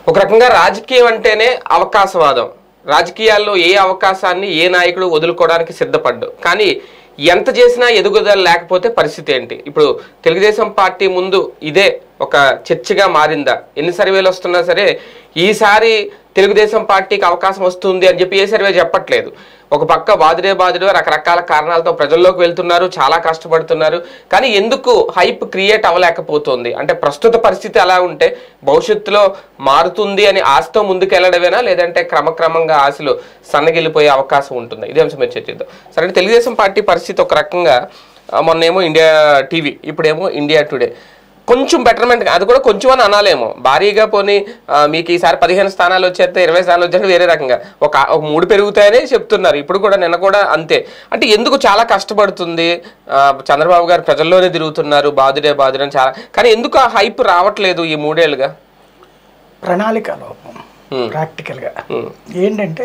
ఒక రకంగా రాజకీయం అంటేనే అవకాశవాదం రాజకీయాల్లో ఏ అవకాశాన్ని ఏ నాయకుడు వదులుకోవడానికి సిద్ధపడ్డు కానీ ఎంత చేసినా ఎదుగుదల లేకపోతే పరిస్థితి ఏంటి ఇప్పుడు తెలుగుదేశం పార్టీ ముందు ఇదే ఒక చర్చగా మారిందా ఎన్ని సర్వేలు వస్తున్నా సరే ఈసారి తెలుగుదేశం పార్టీకి అవకాశం వస్తుంది అని చెప్పి ఏ సర్వే చెప్పట్లేదు ఒక పక్క బాదుడే బాదుడే రకరకాల కారణాలతో ప్రజల్లోకి వెళ్తున్నారు చాలా కష్టపడుతున్నారు కానీ ఎందుకు హైప్ క్రియేట్ అవ్వలేకపోతుంది అంటే ప్రస్తుత పరిస్థితి అలా ఉంటే భవిష్యత్తులో మారుతుంది అని ఆశతో ముందుకు వెళ్ళడమేనా లేదంటే క్రమక్రమంగా ఆశలు సన్నగిల్లిపోయే అవకాశం ఉంటుంది ఇదే అంశం మీరు చర్చిద్దాం సరే అంటే తెలుగుదేశం పార్టీ పరిస్థితి ఒక రకంగా ఆ, మొన్నేమో ఇండియా టీవీ ఇప్పుడేమో ఇండియా టుడే కొంచెం బెటర్మెంట్ అది కూడా కొంచెం అని అనాలేమో భారీగా పోనీ ఆ, మీకు ఈసారి పదిహేను స్థానాలు వచ్చేస్తే ఇరవై స్థానాలు వచ్చేస్తే వేరే రకంగా ఒక ఒక మూడు పెరుగుతాయని చెప్తున్నారు ఇప్పుడు కూడా నిన్న కూడా అంతే అంటే ఎందుకు చాలా కష్టపడుతుంది ఆ, చంద్రబాబు గారు ప్రజల్లోనే తిరుగుతున్నారు బాధుడే బాధుడే అని చాలా కానీ ఎందుకు ఆ హైప్ రావట్లేదు ఈ మూడేళ్ళుగా ప్రణాళిక లోపం Hmm. ప్రాక్టికల్గా Hmm. ఏంటంటే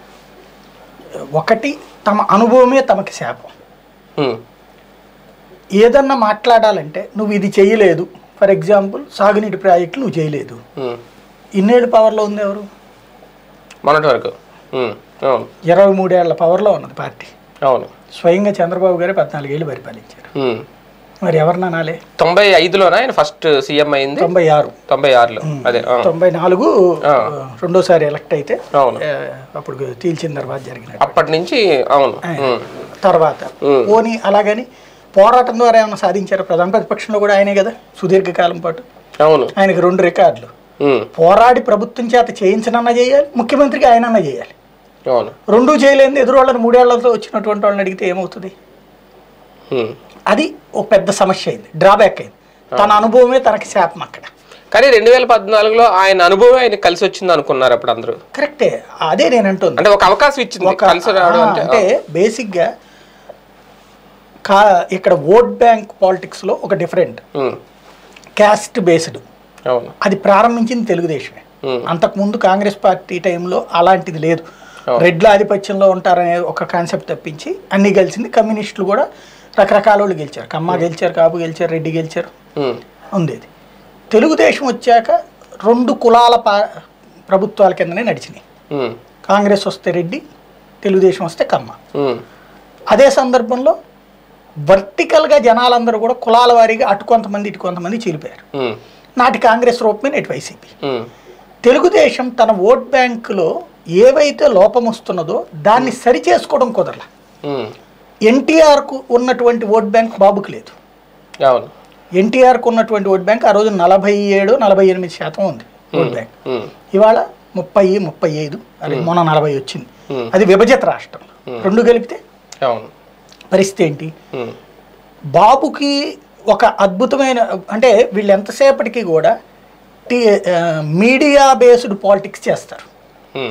ఒకటి తమ అనుభవమే తమకి శాపం ఉమ్, ఏదన్నా మాట్లాడాలంటే నువ్వు ఇది చేయలేదు ఫర్ ఎగ్జాంపుల్ సాగునీటి ప్రాజెక్టులు నువ్వు చేయలేదు ఉమ్. ఇన్నేళ్ళు పవర్లో ఉంది ఎవరు మొన్నటి వరకు ఉమ్, అవును ఇరవై మూడేళ్ల పవర్లో ఉన్నది పార్టీ అవును స్వయంగా చంద్రబాబు గారే పద్నాలుగేళ్ళు పరిపాలించారు ఉమ్. మరి ఎవరిని అనాలి తొంభై ఐదులోనా ఆయన ఫస్ట్ సీఎం అయింది తొంభై ఆరు తొంభై ఆరులో అదే ఆ, తొంభై నాలుగు ఆ. రెండోసారి ఎలక్ట్ అయితే అవును ఆ, అప్పుడు తీల్చిన తర్వాత జరిగినట్టు అప్పటి నుంచి అవును ఉమ్, తర్వాత Hmm. పోనీ అలాగని పోరాటం ద్వారా ఏమైనా సాధించారు ప్రధాన ప్రతిపక్షంలో కూడా ఆయనే కదా సుదీర్ఘకాలం పాటు అవును ఆయనకి రెండు రికార్డులు ఉమ్, పోరాడి ప్రభుత్వం చేత చేయించనన్నా చేయాలి ముఖ్యమంత్రికి ఆయనన్నా చేయాలి అవును రెండూ చేయలేని ఎదురు వాళ్ళని మూడేళ్లతో వచ్చినటువంటి వాళ్ళని అడిగితే ఏమవుతుంది ఉమ్. అది ఒక పెద్ద సమస్య అయింది డ్రాబ్యాక్ అయింది తన అనుభవమే తనకి శాపం అక్కడ కానీ రెండు వేల పద్నాలుగులో ఆయన అనుభవం ఆయన కలిసి వచ్చింది అనుకున్నారు అప్పుడు అందరూ కరెక్టే అదే నేను అంటుంది అంటే ఒక అవకాశం ఇచ్చింది ఒక కలిసి రావడం ఆ, అంటే అంటే బేసిక్గా కా ఇక్కడ ఓట్ బ్యాంక్ పాలిటిక్స్లో ఒక డిఫరెంట్ ఉమ్, క్యాస్ట్ బేస్డ్ అవును అది ప్రారంభించింది తెలుగుదేశమే ఉమ్, అంతకుముందు కాంగ్రెస్ పార్టీ టైంలో అలాంటిది లేదు అవును. రెడ్ల ఆధిపత్యంలో ఉంటారనే ఒక కాన్సెప్ట్ తప్పించి అన్ని గెలిచింది కమ్యూనిస్టులు కూడా రకరకాల వాళ్ళు గెలిచారు కమ్మ గెలిచారు కాపు గెలిచారు రెడ్డి గెలిచారు ఉమ్, ఉండేది తెలుగుదేశం వచ్చాక రెండు కులాల పా ప్రభుత్వాల కిందనే నడిచినాయి ఉమ్, కాంగ్రెస్ వస్తే రెడ్డి తెలుగుదేశం వస్తే కమ్మ ఉమ్, అదే సందర్భంలో వర్టికల్గా జనాలందరూ కూడా కులాల వారీగా అటు కొంతమంది ఇటు కొంతమంది చీలిపోయారు ఉమ్, నాటి కాంగ్రెస్ రూపమే నేటి వైసీపీ ఉమ్, తెలుగుదేశం తన ఓట్ బ్యాంకులో ఏవైతే లోపం వస్తున్నదో దాన్ని సరి చేసుకోవడం కుదరల ఉమ్, ఎన్టీఆర్కు ఉన్నటువంటి ఓట్ బ్యాంక్ బాబుకు లేదు అవును ఎన్టీఆర్కు ఉన్నటువంటి ఓట్ బ్యాంక్ ఆ రోజు నలభై ఏడు నలభై ఎనిమిది శాతం ఉంది ఓట్ బ్యాంక్ ఉమ్, ఇవాళ ముప్పై ముప్పై ఐదు అది మొన్న నలభై వచ్చింది Hmm. అది విభజిత రాష్ట్రం రెండు కలిపితే అవును పరిస్థితి ఏంటి ఉమ్, బాబుకి ఒక అద్భుతమైన అంటే వీళ్ళు ఎంతసేపటికి కూడా టీ మీడియా బేస్డ్ పాలిటిక్స్ చేస్తారు ఉమ్,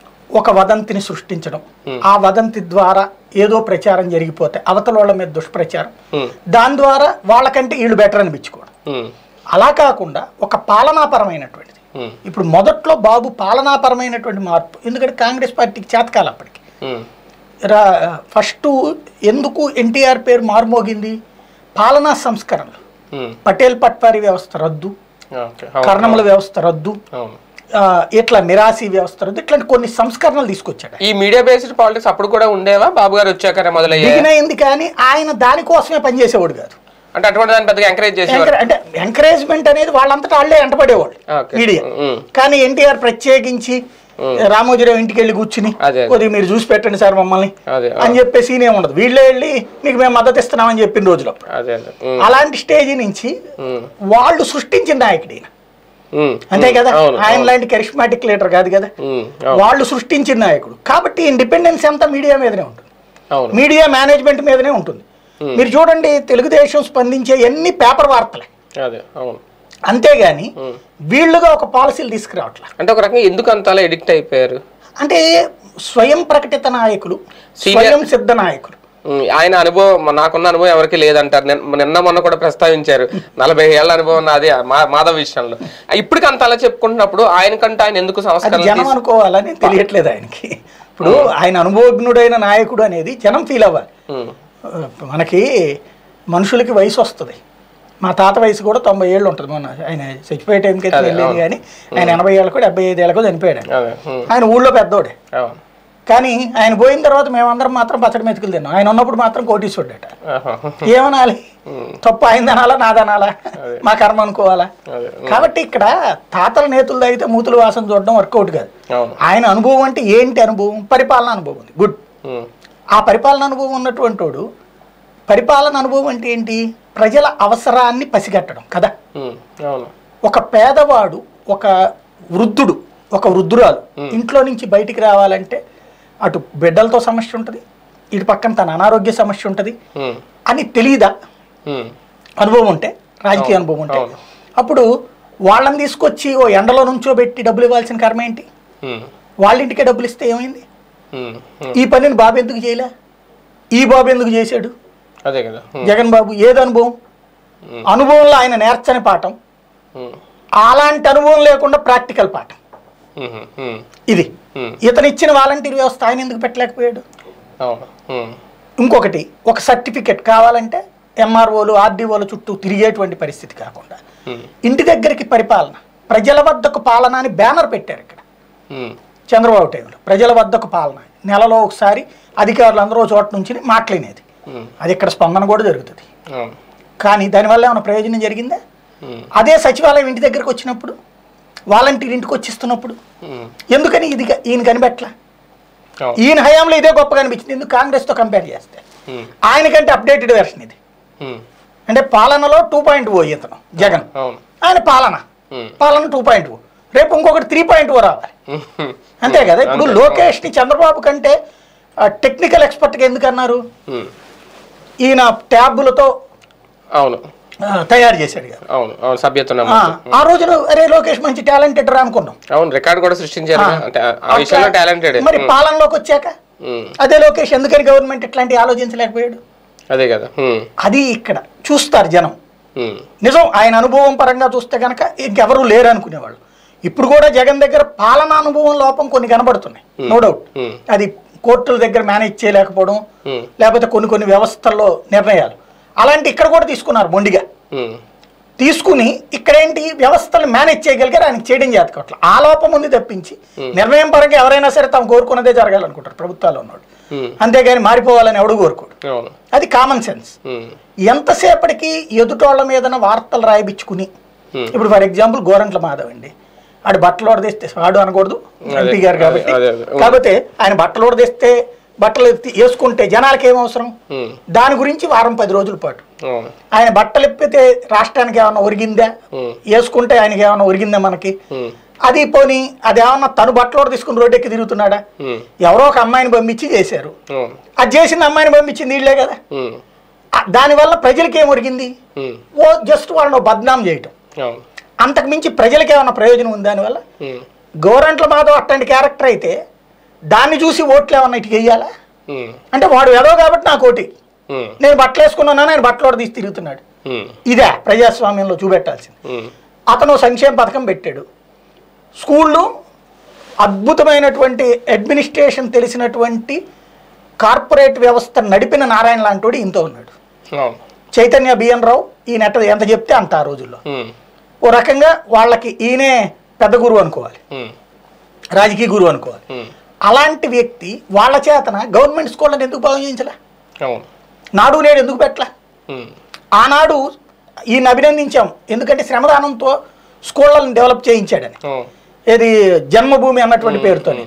ఒక వదంతిని సృష్టించడం ఆ వదంతి ద్వారా ఏదో ప్రచారం జరిగిపోతే అవతల వాళ్ళ మీద దుష్ప్రచారం ఉమ్, దాని ద్వారా వాళ్ళకంటే వీళ్ళు బెటర్ అనిపించుకోవడం ఉమ్, అలా కాకుండా ఒక పాలనాపరమైనటువంటిది ఉమ్, ఇప్పుడు మొదట్లో బాబు పాలనాపరమైనటువంటి మార్పు ఎందుకంటే కాంగ్రెస్ పార్టీకి చేతకాలి అప్పటికి ఉమ్, రా ఫస్ట్ ఎందుకు ఎన్టీఆర్ పేరు మారుమోగింది పాలనా సంస్కరణలు ఉమ్, పటేల్ పట్వారీ వ్యవస్థ రద్దు ఓకే అవును కర్ణముల వ్యవస్థ రద్దు అవును ఆ, ఇట్లా మిరాసి వ్యవస్థ రద్దు ఇట్లాంటి కొన్ని సంస్కరణలు తీసుకొచ్చాడు ఈ మీడియా బేస్డ్ పాలిటిక్స్ అప్పుడు కూడా ఉండేవా బాబు గారు వచ్చాకనే మొదలయ్యా బిగినైంది కానీ ఆయన దానికోసమే పనిచేసేవాడు కాదు అంటే అటువంటి దాన్ని పెద్దగా ఎంకరేజ్ చేసేవారు ఎంకరే- అంటే ఎంకరేజ్మెంట్ అనేది వాళ్ళంతటా వాళ్ళే వెంటపడేవాళ్ళు ఓకే. మీడియా ఉమ్, కానీ ఎన్టీఆర్ ప్రత్యేకించి రామోజీరావు ఇంటికి వెళ్ళి కూర్చుని అదే. కొద్దిగా మీరు చూసి పెట్టండి సార్ మమ్మల్ని అదే ఆ, అని చెప్పే సీన్ ఏమి ఉండదు వీళ్ళే వెళ్ళి మీకు మేము మద్దతు ఇస్తున్నామని చెప్పిన రోజులు అప్పుడు. అదే అదే ఉమ్, అలాంటి స్టేజ్ నుంచి ఉమ్, వాళ్ళు సృష్టించిన నాయకుడు ఈయన ఉమ్, అంతే కదా అవును ఆయన లాంటి కరిష్మాటిక్ లీడర్ కాదు కదా ఉమ్, అవును వాళ్ళు సృష్టించిన నాయకుడు కాబట్టి ఇండిపెండెన్స్ అంతా మీడియా మీదనే ఉంటుంది అవును మీడియా మేనేజ్మెంట్ మీదనే ఉంటుంది మీరు చూడండి తెలుగుదేశం స్పందించే ఎన్ని పేపర్ వార్తలే అదే అవును అంతేగాని ఉమ్. వీళ్ళుగా ఒక పాలసీలు తీసుకురావట్లే అంటే ఒక రకంగా ఎందుకు అంత అలా ఎడిక్ట్ అయిపోయారు అంటే స్వయం ప్రకటిత నాయకులు Senior- స్వయం సిద్ధ నాయకులు ఉమ్, ఆయన అనుభవం నాకున్న అనుభవం ఎవరికి లేదంటారు నిన్న నిన్న మొన్న కూడా ప్రస్తావించారు నలభై ఏళ్ళ అనుభవం నాది మా- మాధవ్ విషయంలో ఇప్పటికి అంత అలా చెప్పుకుంటున్నప్పుడు ఆయనకంటే ఆయన ఎందుకు అది సంస్కరణ జనం తీసు- అనుకోవాలని తెలియట్లేదు ఆయనకి ఇప్పుడు ఆయన అనుభవజ్ఞుడైన నాయకుడు అనేది జనం ఫీల్ అవ్వాలి ఉమ్, మనకి మనుషులకి వయసు వస్తుంది మా తాత వయసు కూడా తొంభై ఏళ్ళు ఉంటుంది మొన్న ఆయన చచ్చిపోయే టైంకి అయితే అదే, వెళ్ళేది అవును. కానీ ఆయన ఎనభై ఏళ్ళకు డెబ్బై ఐదు ఏళ్ళకు చనిపోయాడు ఆయన. అదే ఉమ్, ఆయన ఊళ్ళో పెద్దోడే అవును కానీ ఆయన పోయిన తర్వాత మేమందరం మాత్రం పచ్చడి మెతుకులు తిన్నాం ఆయన ఉన్నప్పుడు మాత్రం కోటీశ్వరుడట ఆహా. ఏమనాలి ఉమ్, తప్పు ఆయన అనాలా నాదనాలా అదే. మా కర్మ అనుకోవాలా అదే ఉమ్, కాబట్టి ఇక్కడ తాతల నేతులు అయితే మూతుల వాసన చూడడం వర్కౌట్ కాదు అవును ఆయన అనుభవం అంటే ఏంటి అనుభవం పరిపాలన అనుభవం ఉంది గుడ్ ఉమ్, ఆ పరిపాలన అనుభవం ఉన్నటువంటి వాడు పరిపాలన అనుభవం అంటే ఏంటి ప్రజల అవసరాన్ని పసిగట్టడం కదా ఉమ్, అవును ఒక పేదవాడు ఒక వృద్ధుడు ఒక వృద్ధురాలు ఇంట్లో నుంచి బయటికి రావాలంటే అటు బిడ్డలతో సమస్య ఉంటుంది ఇటు పక్కన తన అనారోగ్య సమస్య ఉంటుంది ఉమ్, అని తెలియదా ఉమ్, అనుభవం ఉంటే రాజకీయ అనుభవం ఉంటే అవును. అప్పుడు వాళ్ళని తీసుకొచ్చి ఓ ఎండలో నుంచో పెట్టి డబ్బులు ఇవ్వాల్సిన కర్మ ఏంటి ఉమ్, వాళ్ళ ఇంటికే డబ్బులు ఇస్తే ఏమైంది ఉమ్, ఉమ్, ఈ పనిని బాబు ఎందుకు చేయలే ఈ బాబు ఎందుకు చేశాడు అదే కదా ఉమ్, జగన్ బాబు ఏది అనుభవం ఉమ్, అనుభవంలో ఆయన నేర్చని పాఠం ఉమ్, అలాంటి అనుభవం లేకుండా ప్రాక్టికల్ పాఠం ఉమ్, ఉమ్, ఇది ఉమ్, ఇతను ఇచ్చిన వాలంటీర్ వ్యవస్థ ఆయన ఎందుకు పెట్టలేకపోయాడు అవును ఉమ్, ఇంకొకటి ఒక సర్టిఫికెట్ కావాలంటే ఎంఆర్ఓలు ఆర్డీఓల చుట్టూ తిరిగేటువంటి పరిస్థితి కాకుండా ఉమ్, ఇంటి దగ్గరికి పరిపాలన ప్రజల వద్దకు పాలన అని బ్యానర్ పెట్టారు ఇక్కడ ఉమ్, చంద్రబాబు టైంలో ప్రజల వద్దకు పాలన నెలలో ఒకసారి అధికారులు అందరూ చోట నుంచి మాట్లాడినది ఉమ్, అది ఇక్కడ స్పందన కూడా జరుగుతుంది అవును కానీ దానివల్ల ఏమైనా ప్రయోజనం జరిగిందా ఉమ్, అదే సచివాలయం ఇంటి దగ్గరకు వచ్చినప్పుడు వాలంటీర్ ఇంటికి వచ్చిస్తున్నప్పుడు ఉమ్, ఎందుకని ఇది ఈయన కనిపెట్టలా అవును ఈయన హయాంలో ఇదే గొప్ప కనిపించింది ఎందుకు కాంగ్రెస్తో కంపేర్ చేస్తే ఉమ్, ఆయనకంటే అప్డేటెడ్ వెర్షన్ ఇది ఉమ్, అంటే పాలనలో టూ పాయింట్ ఓ ఇతను జగన్ అవును ఆయన పాలన ఉమ్, పాలన టూ పాయింట్ ఓ రేపు ఇంకొకటి త్రీ పాయింట్ ఓ రావాలి ఉమ్, ఉమ్, అంతే కదా ఇప్పుడు అంతే. లోకేష్ని చంద్రబాబు కంటే టెక్నికల్ ఎక్స్పర్ట్గా ఎందుకు అన్నారు ఉమ్, ఈయన ట్యాబులతో అవును ఆ, తయారు చేశాడు కదా అవును అవును సభ్యత్వం ఆ, నమ్మకం ఆ రోజున అరే లోకేష్ మంచి టాలెంటెడ్ రా అనుకున్నాం అవును రికార్డ్ కూడా సృష్టించారు ఆ. అంటే ఆ- ఆ విషయంలో అట్లా టాలెంటెడ్ మరి పాలనలోకి వచ్చాక ఉమ్, అదే లోకేష్ ఎందుకని గవర్నమెంట్ ఇట్లాంటి ఆలోచించలేకపోయాడు అదే కదా ఉమ్, అది ఇక్కడ చూస్తారు జనం ఉమ్, నిజం ఆయన అనుభవం పరంగా చూస్తే కనుక ఇంకెవరూ లేరు అనుకునేవాళ్ళు ఇప్పుడు కూడా జగన్ దగ్గర పాలనా అనుభవం లోపం కొన్ని కనబడుతున్నాయి నో డౌట్ ఉమ్, అది కోర్టుల దగ్గర మేనేజ్ చేయలేకపోవడం ఉమ్, లేకపోతే కొన్ని కొన్ని వ్యవస్థల్లో నిర్ణయాలు అలాంటి ఇక్కడ కూడా తీసుకున్నారు మొండిగా ఉమ్, తీసుకుని ఇక్కడేంటి వ్యవస్థలు మేనేజ్ చేయగలిగారు ఆయనకి చేయడం చేత కావట్లేదు ఆ లోపం ఉంది తప్పించి నిర్ణయం పరంగా ఎవరైనా సరే తాము కోరుకున్నదే జరగాలనుకుంటారు ప్రభుత్వాల్లో ఉన్నాడు ఉమ్, అంతేగాని మారిపోవాలని ఎవడు కోరుకోడు అవును అది కామన్ సెన్స్ ఉమ్, ఎంతసేపటికి ఎదుటోళ్ళ మీదన వార్తలు రాయిపించుకుని Hmm. ఇప్పుడు ఫర్ ఎగ్జాంపుల్ గోరంట్ల మాధవ్ అండి ఆడు బట్టలు ఓడదీస్తే ఆడు అనకూడదు ఎంపీ గారు అదే, కాబట్టి అదే, అదే. కాకపోతే ఆయన బట్టలు ఓడదీస్తే బట్టలు ఎత్తి- వేసుకుంటే జనాలకి ఏం అవసరం ఉమ్, దాని గురించి వారం పది రోజుల పాటు అవును ఆయన బట్టలు ఎప్పితే రాష్ట్రానికి ఏమైనా ఒరిగిందా ఉమ్, వేసుకుంటే ఆయనకి ఏమైనా ఒరిగిందా మనకి ఉమ్, అది పోని అది ఏమన్నా తను బట్టలు ఓడ తీసుకుని రోడ్డు ఎక్కి తిరుగుతున్నాడా ఉమ్, ఎవరో ఒక అమ్మాయిని పంపించి చేశారు అవును అది చేసిన అమ్మాయిని పంపించింది వీళ్ళే కదా ఉమ్, ఆ- దానివల్ల ప్రజలకి ఏం ఒరిగింది ఉమ్, ఓ జస్ట్ వాళ్ళని ఓ బద్నాం చేయటం అవును అంతకు మించి ప్రజలకి ఏమైనా ప్రయోజనం ఉంది దానివల్ల ఉమ్, గోరంట్ల మాధవ్ అట్లాంటి క్యారెక్టర్ అయితే దాన్ని చూసి ఓట్లు ఏమన్నా ఇటు వేయాలా ఉమ్, అంటే వాడు ఎదో కాబట్టి నాకు ఓటి ఉమ్, నేను బట్టలు వేసుకున్నాను ఆయన బట్టలు తీసి తిరుగుతున్నాడు ఉమ్, ఇదే ప్రజాస్వామ్యంలో చూపెట్టాల్సింది ఉమ్, అతను సంక్షేమ పథకం పెట్టాడు స్కూళ్ళు అద్భుతమైనటువంటి అడ్మినిస్ట్రేషన్ తెలిసినటువంటి కార్పొరేట్ వ్యవస్థ నడిపిన నారాయణ లాంటోడు ఇంతో ఉన్నాడు అవును చైతన్య బిఎన్ రావు ఈయన ఎట్ట ఎంత చెప్తే అంత ఆ రోజుల్లో ఉమ్, ఓ రకంగా వాళ్ళకి ఈయనే పెద్ద గురువు అనుకోవాలి ఉమ్, రాజకీయ గురువు అనుకోవాలి ఉమ్, అలాంటి వ్యక్తి వాళ్ళ చేతన గవర్నమెంట్ స్కూళ్ళని ఎందుకు బాగు చేయించలే అవును నాడు నేడు ఎందుకు పెట్టలే ఉమ్, ఆనాడు ఈయన అభినందించాం ఎందుకంటే శ్రమదానంతో స్కూళ్ళని డెవలప్ చేయించాడని అవును ఏది జన్మభూమి అన్నటువంటి పేరుతోని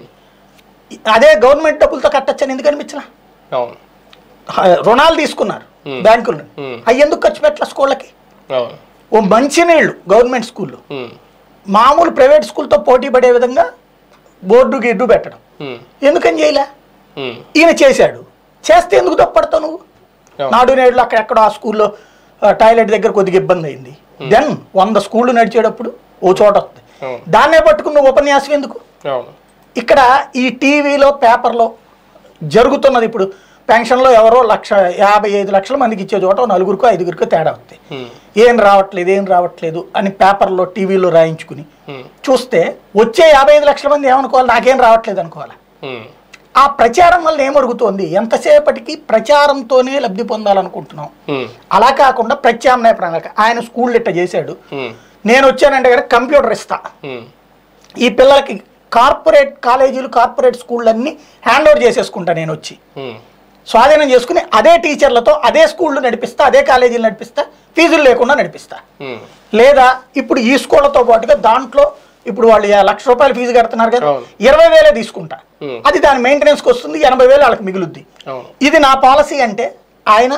అదే గవర్నమెంట్ డబ్బులతో కట్టచ్చని ఎందుకు అనిపించలా అవును రుణాలు తీసుకున్నారు Hmm. బ్యాంకుల నుండి Hmm. అవి ఎందుకు ఖర్చు పెట్టలే స్కూళ్ళకి అవును ఓ మంచినీళ్ళు గవర్నమెంట్ స్కూల్లో ఉమ్, మామూలు ప్రైవేట్ స్కూల్తో పోటీ పడే విధంగా బోర్డు గిడ్డు పెట్టడం ఉమ్, ఎందుకని చేయలే ఉమ్, ఈయన చేశాడు చేస్తే ఎందుకు తప్పడతావు నువ్వు అవును. నాడు నేడులో అక్కడెక్కడో ఆ స్కూల్లో ఆ, టాయిలెట్ దగ్గర కొద్దిగా ఇబ్బంది అయింది దెన్ వంద స్కూళ్ళు నడిచేటప్పుడు ఓ చోట వస్తుంది అవును దాన్నే పట్టుకుని నువ్వు ఉపన్యాసం ఎందుకు అవును ఇక్కడ ఈ టీవీలో పేపర్లో జరుగుతున్నది ఇప్పుడు పెన్షన్లో ఎవరో లక్ష యాభై ఐదు లక్షల మందికి ఇచ్చే చోట ఓ నలుగురికో ఐదుగురికో తేడా వస్తాయి ఉమ్, ఏం రావట్లేదు ఏం రావట్లేదు అని పేపర్లో టీవీలో రాయించుకుని ఉమ్, చూస్తే వచ్చే యాభై ఐదు లక్షల మంది ఏమనుకోవాలి నాకేం రావట్లేదు అనుకోవాలి ఉమ్, ఆ ప్రచారం వల్ల ఏమరుగుతోంది ఎంతసేపటికి ప్రచారంతోనే లబ్ధి పొందాలనుకుంటున్నాం ఉమ్, అలా కాకుండా ప్రత్యామ్నాయ ప్రణాళిక ఆయన స్కూల్ ఇట్ట చేశాడు ఉమ్, నేను వచ్చానంటే కనుక కంప్యూటర్ ఇస్తా ఉమ్, ఈ పిల్లలకి కార్పొరేట్ కాలేజీలు కార్పొరేట్ స్కూళ్ళన్నీ హ్యాండ్ ఓవర్ చేసేసుకుంటా నేను వచ్చి ఉమ్, స్వాధీనం చేసుకుని అదే టీచర్లతో అదే స్కూళ్ళు నడిపిస్తా అదే కాలేజీలు నడిపిస్తా ఫీజులు లేకుండా నడిపిస్తా ఉమ్, లేదా ఇప్పుడు ఈ స్కూళ్ళతో పాటుగా దాంట్లో ఇప్పుడు వాళ్ళు యా- లక్ష రూపాయలు ఫీజు కడుతున్నారు కదా అవును. ఇరవై వేలే తీసుకుంటా Hmm. అది దాని మెయింటెనెన్స్కి వస్తుంది ఎనభై వేలు వాళ్ళకి మిగులుద్ది అవును ఇది నా పాలసీ అంటే ఆయన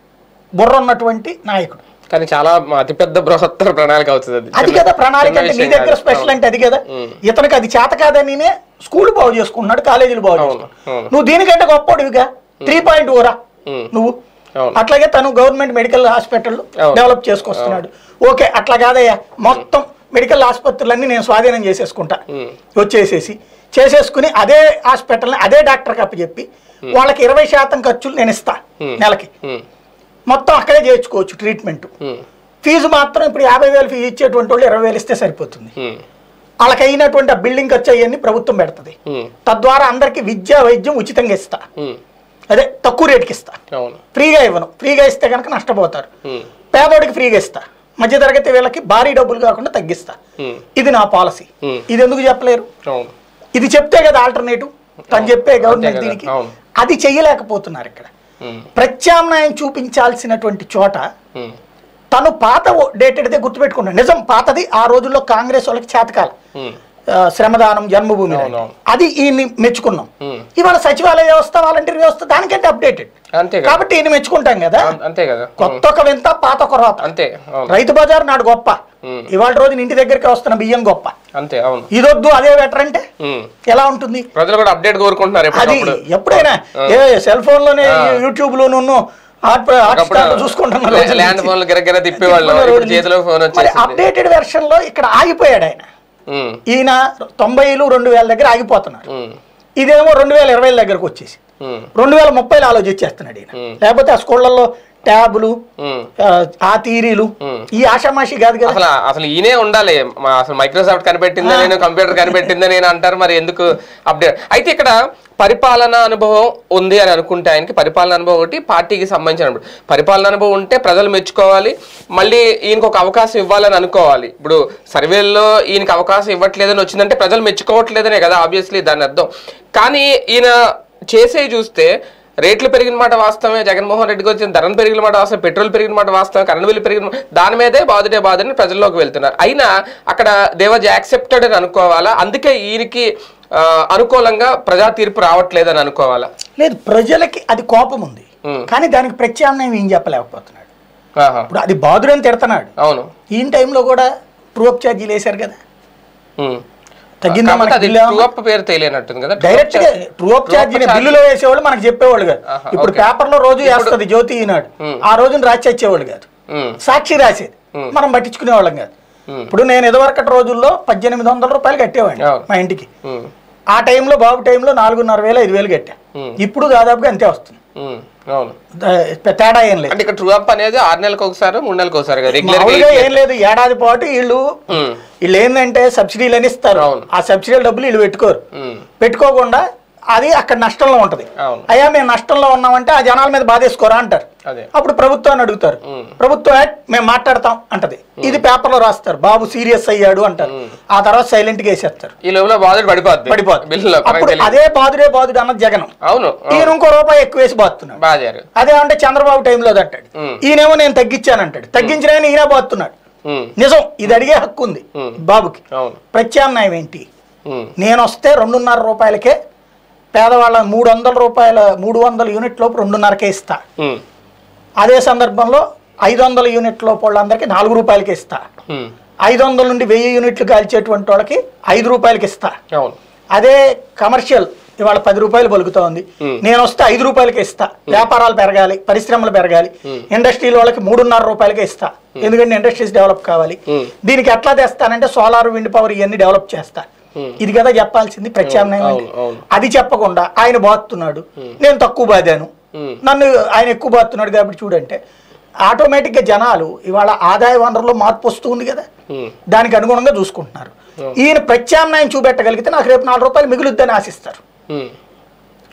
బుర్ర ఉన్నటువంటి నాయకుడు కానీ చాలా అతిపెద్ద బృహత్తర ప్రణాళిక అవుతుంది అది అది కదా ప్రణాళిక చిన్న అంటే నీ విషయం దగ్గర కాదు. స్పెషల్ అంటే అది కదా Hmm. ఇతనికి అది చేత కాదనినే స్కూల్ బాగు చేసుకున్నాడు కాలేజీలు బాగు అవును, చేసుకున్నాడు అవును. నువ్వు దీనికంటే గొప్పడివిగా త్రీ పాయింట్ ఓరా ఉమ్, నువ్వు అవును. అట్లాగే తను గవర్నమెంట్ మెడికల్ హాస్పిటల్ అవును. డెవలప్ చేసుకొస్తున్నాడు ఓకే అట్లా కాదయ్యా మొత్తం మెడికల్ ఆసుపత్రులన్నీ నేను స్వాధీనం చేసేసుకుంటా ఉమ్, వచ్చేసేసి చేసేసుకుని అదే హాస్పిటల్ని అదే డాక్టర్కి అప్పచెప్పి వాళ్ళకి ఇరవై శాతం ఖర్చులు నేను ఇస్తా Hmm. నెలకి ఉమ్, మొత్తం అక్కడే చేయించుకోవచ్చు ట్రీట్మెంట్ ఉమ్, ఫీజు మాత్రం ఇప్పుడు యాభై వేలు ఫీజు ఇచ్చేటువంటి వాళ్ళు ఇరవై వేలు ఇస్తే సరిపోతుంది ఉమ్, వాళ్ళకి అయినటువంటి ఆ బిల్డింగ్ ఖర్చు అవన్నీ ప్రభుత్వం పెడుతుంది ఉమ్, తద్వారా అందరికీ విద్యా వైద్యం ఉచితంగా ఇస్తా ఉమ్, అదే తక్కువ రేటుకి ఇస్తా అవును ఫ్రీగా ఇవ్వను ఫ్రీగా ఇస్తే కనుక నష్టపోతారు ఉమ్, పేదోడికి ఫ్రీగా ఇస్తా మధ్యతరగతి వీళ్ళకి భారీ డబ్బులు కాకుండా తగ్గిస్తా ఉమ్, ఇది నా పాలసీ Hmm. ఇది ఎందుకు చెప్పలేరు అవును ఇది చెప్తే కదా ఆల్టర్నేటివ్ తను చెప్పే గవర్నమెంట్ కదా, దీనికి అవును. అది చెయ్యలేకపోతున్నారు ఇక్కడ ఉమ్, ప్రత్యామ్నాయం చూపించాల్సినటువంటి చోట ఉమ్, తను పాత డేటెడ్దే గుర్తుపెట్టుకున్నాడు నిజం పాతది ఆ రోజుల్లో కాంగ్రెస్ వాళ్ళకి చేతకాల ఉమ్, ఆ, శ్రమదానం జన్మభూమి అవును, రైట్. అవును. అది ఈయన్ని మెచ్చుకున్నాం ఉమ్. ఇవాళ సచివాలయ వ్యవస్థ వాలంటీర్ వ్యవస్థ దానికంటే అప్డేటెడ్ అంతే కదా కాబట్టి ఈయన మెచ్చుకుంటాం కదా అం- అంతే కదా ఉమ్, కొత్త ఒక వింత పాత ఒక రోత అంతే అవును రైతు బజార్ నాడు గొప్ప ఉమ్. ఇవాళ రోజున ఇంటి దగ్గరికి వస్తున్న బియ్యం గొప్ప అంతే అవును ఇదొద్దు అదే బెటర్ అంటే ఉమ్. ఎలా ఉంటుంది ప్రజలు కూడా అప్డేట్ కోరుకుంటున్నారు అది ఎప్పటికప్పుడు ఎప్పుడైనా ఏ సెల్ ఫోన్ లోనే యూట్యూబ్ లోను ఒకప్పుడు చూసుకుంటున్నారు లే- ల్యాండ్ ఫోన్లు గిరగిర తిప్పేవాళ్ళు ఇప్పుడు చేతిలో ఫోన్ వచ్చేసింది అప్డేటెడ్ వెర్షన్ లో ఇక్కడ ఆగిపోయాడు ఆయన ఉమ్, ఈయన తొంభైలు రెండు వేల దగ్గర ఆగిపోతున్నారు ఉమ్, ఇదేమో రెండు వేల ఇరవై దగ్గరకు వచ్చేసి ఉమ్, రెండు వేల ముప్పైలో ఆలోచించేస్తున్నాడు ఈయన Hmm. లేకపోతే ఆ స్కూళ్ళల్లో ట్యాబులు ఉమ్. ఆ, ఆ తీరీలు Hmm. ఈ ఆషామాషి కాదు కదా అసలు అసలు ఈయనే ఉండాలి మా- అసలు మైక్రోసాఫ్ట్ కనిపెట్టిందే నేను కంప్యూటర్ కనిపెట్టిందే నేను అంటారు మరి ఎందుకు అప్డేట్ అయితే ఇక్కడ పరిపాలన అనుభవం ఉంది అని అనుకుంటే ఆయనకి పరిపాలన అనుభవం ఒకటి పార్టీకి సంబంధించిన అనుభవం. పరిపాలన అనుభవం ఉంటే ప్రజలు మెచ్చుకోవాలి మళ్ళీ ఈయనకు ఒక అవకాశం ఇవ్వాలని అనుకోవాలి ఇప్పుడు సర్వేల్లో ఈయనకి అవకాశం ఇవ్వట్లేదని వచ్చిందంటే ప్రజలు మెచ్చుకోవట్లేదనే కదా ఆబ్వియస్లీ దాని అర్థం కానీ ఈయన చేసేవి చూస్తే రేట్లు పెరిగిన మాట వాస్తవమే జగన్మోహన్ రెడ్డికి వచ్చిన ధరలు పెరిగిన మాట వాస్తవం పెట్రోల్ పెరిగిన మాట వాస్తవం కరెంట్ బిల్లు పెరిగిన మాట- దాని మీదే బాధుడే బాధని ప్రజల్లోకి వెళ్తున్నారు అయినా అక్కడ దేవాజ్ యాక్సెప్టెడ్ అని అనుకోవాలా అందుకే ఈయనకి ఆ, అనుకూలంగా ప్రజా తీర్పు రావట్లేదని అనుకోవాలా లేదు ప్రజలకి అది కోపం ఉంది Hmm. కానీ దానికి ప్రత్యామ్నాయం ఏం చెప్పలేకపోతున్నాడు ఆహా. ఇప్పుడు అది బాధుడని తిడుతున్నాడు అవును ఈయన టైంలో కూడా ట్రూఅప్ ఛార్జీలు వేశారు కదా ఉమ్. తగ్గిందా కాకపోతే మనకి అది బిల్లు ఏమన్నా? true up పేరు తెలియనట్టుంది కదా డైరెక్ట్ గా ట్రూఅప్ ఛార్జీ బిల్లులో వేసేవాళ్ళు మనకు చెప్పేవాళ్ళు కాదు ఆహా, ఇప్పుడు ఓకే. పేపర్ లో రోజు వేస్తుంది జ్యోతి ఈనాడు Hmm. ఆ రోజున రాసి వచ్చేవాళ్ళు కాదు ఉమ్, సాక్షి రాసేది Hmm. మనం పట్టించుకునేవాళ్ళం కాదు Hmm. ఇప్పుడు నేను ఇదివరకటి రోజుల్లో పద్దెనిమిది వందల రూపాయలు కట్టేవాడిని అవును. మా ఇంటికి ఉమ్, ఆ టైంలో బాబు టైంలో నాలుగున్నర వేలు ఐదు వేలు కట్టా Hmm. ఇప్పుడు దాదాపుగా అంతే వస్తుంది ఉమ్, అవును ద- తేడా ఏం లేదు అంటే ఇక్కడ ట్రూ అప్ అనేది ఆరు నెలలకు ఒకసారి మూడు నెలలకు ఒకసారి కదా రెగ్యులర్ మామూలుగా ఏం లేదు ఏడాది పాటు వీళ్ళు ఉమ్, వీళ్ళు ఏంటంటే సబ్సిడీలు అని ఇస్తారు అవును. ఆ సబ్సిడీల డబ్బులు వీళ్ళు పెట్టుకోరు ఉమ్, పెట్టుకోకుండా అది అక్కడ నష్టంలో ఉంటది అవును అయ్యా మేము నష్టంలో ఉన్నామంటే ఆ జనాల మీద బాధేసుకోరా అంటారు అదే అప్పుడు ప్రభుత్వాన్ని అడుగుతారు ఉమ్. ప్రభుత్వం "యాట్, మేము మాట్లాడతాం అంటది ఇది పేపర్లో రాస్తారు బాబు సీరియస్ అయ్యాడు అంటారు ఆ తర్వాత సైలెంట్ గా వేసేస్తారు ఈ లోపల బాధుడు పడిపోద్ది పడిపోతుంది బిల్లులో అప్పుడు అదే బాధుడే బాధుడు అన్నది జగనం అవును ఈయన ఇంకో రూపాయి ఎక్కువ వేసి బాతున్నాడు బాధారు అదే అంటే చంద్రబాబు టైంలో అంటాడు ఉమ్. ఈయనేమో నేను తగ్గించానంటాడు తగ్గించిన ఆయన ఈయన బాతున్నాడు ఉమ్, నిజం ఇది అడిగే హక్కు ఉంది ఉమ్. బాబుకి అవును ప్రత్యామ్నాయం ఏంటి ఉమ్, నేను వస్తే రెండున్నర రూపాయలకే పేదవాళ్ళ మూడు వందల రూపాయల మూడు వందల యూనిట్ లోపు రెండున్నరకే ఇస్తా ఉమ్, అదే సందర్భంలో ఐదు వందల యూనిట్ లోపు వాళ్ళందరికీ నాలుగు రూపాయలకి ఇస్తా ఉమ్, ఐదు వందల నుండి వెయ్యి యూనిట్లు కాల్చేటువంటి వాళ్ళకి ఐదు రూపాయలకి ఇస్తా అవును అదే కమర్షియల్ ఇవాళ పది రూపాయలు పలుకుతా ఉంది Hmm. నేను వస్తే ఐదు రూపాయలకి ఇస్తా వ్యాపారాలు పెరగాలి పరిశ్రమలు పెరగాలి Hmm. ఇండస్ట్రీల వాళ్ళకి మూడున్నర రూపాయలకి ఇస్తా ఎందుకంటే ఇండస్ట్రీస్ డెవలప్ కావాలి Hmm. దీనికి ఎట్లా తెస్తానంటే సోలార్ విండ్ పవర్ ఇవన్నీ డెవలప్ చేస్తా Hmm. ఇది కదా చెప్పాల్సింది ప్రత్యామ్నాయం అవును, అంటే. అవును. అది చెప్పకుండా ఆయన బాతున్నాడు నేను తక్కువ బాదాను ఉమ్, నన్ను ఆయన ఎక్కువ బాతున్నాడు కాబట్టి చూడంటే ఆటోమేటిక్గా జనాలు ఇవాళ ఆదాయ వనరులో మార్పు వస్తుంది కదా ఉమ్, దానికి అనుగుణంగా చూసుకుంటున్నారు ఈయన ప్రత్యామ్నాయం చూపెట్టగలిగితే నాకు రేపు నాలుగు రూపాయలు మిగులుద్దని ఆశిస్తారు ఉమ్,